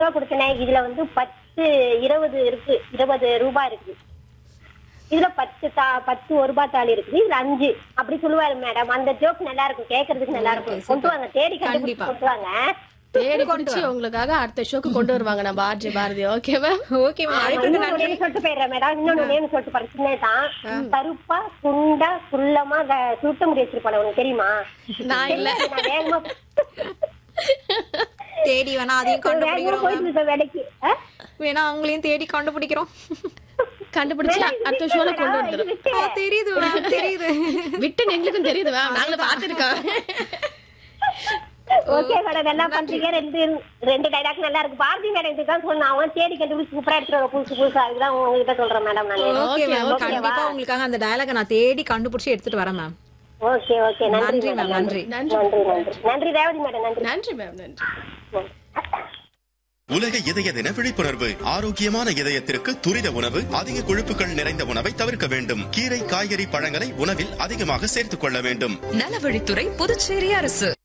ரூபா கொடுத்தேன் இதுல வந்து பத்து இருபது இருக்கு இருபது ரூபாய் இருக்கு இதுல பத்து தா பத்து ஒரு ரூபாய் தாலி இருக்குது இதுல அஞ்சு அப்படி சொல்லுவாரு மேடம் அந்த ஜோக் நல்லா இருக்கும் கேக்குறதுக்கு நல்லா இருக்கும் கொண்டு வாங்க தேடி கண்டுபிடிச்சு கண்டிப்பா. கொண்டு வாங்க தேடி பிடிச்சி உங்களுக்காக அடுத்த ஷோக்கு கொண்டு வருவாங்க நம்ம ஆர்ஜி பாரதி ஓகேவா ஓகே மேம் அழைப்புக்கு இன்னொன்னு நன்றி நேம் சொல்லிட்டு போயிடுறேன் மேடம் இன்னொன்னு நேம் சொல்லிட்டு போறேன் சின்னதான் கருப்பா குண்டா குள்ளமா க- சுருட்ட முடி வச்சிருப்பானே உனக்கு தெரியுமா நான் இல்ல நான் வேகமா தேடி வேணா அதையும் வேகமா கண்டுபிடிக்கிறோம் போயிட்டு இருக்க வேலைக்கு ஆ? வேணா அவங்களையும் தேடி கண்டுபிடிக்கிறோம் கண்டுபிடிச்சு அடுத்த ஷோல கொண்டு வந்துரும் ஆ, தெரியுது மேம் தெரியுது விட்டு எங்களுக்கும் தெரியுது மேம் நாங்களும் பாத்துருக்கோம் ஓகே மேடம் நல்லா பண்றீங்க ரெண்டு ரெண்டு டைலாக் நல்லா இருக்கு பாரதி மேடம் இதுதான் சொன்னா அவன் தேடி கண்டுபிடிச்சு சூப்பரா எடுத்துருவாங்க புதுசு புதுசா அதுதான் உங்ககிட்ட சொல்றேன் மேடம் நான் ஓகே மேம் ஓகேவா? கண்டிப்பா உங்களுக்காக அந்த டயலாக நான் தேடி கண்டுபிடிச்சு எடுத்துட்டு வரேன் மேம் ஓகே ஓகே நன்றி நன்றி மேடம் மேம் நன்றி நன்றி நன்றி நன்றி நன்றி ரேவதி மேடம் நன்றி நன்றி மேம் நன்றி உலக இதய தின விழிப்புணர்வு ஆரோக்கியமான இதயத்திற்கு துரித உணவு அதிக கொழுப்புகள் நிறைந்த உணவை தவிர்க்க வேண்டும் கீரை காய்கறி பழங்களை உணவில் அதிகமாக சேர்த்துக் கொள்ள வேண்டும் நலவழித்துறை புதுச்சேரி அரசு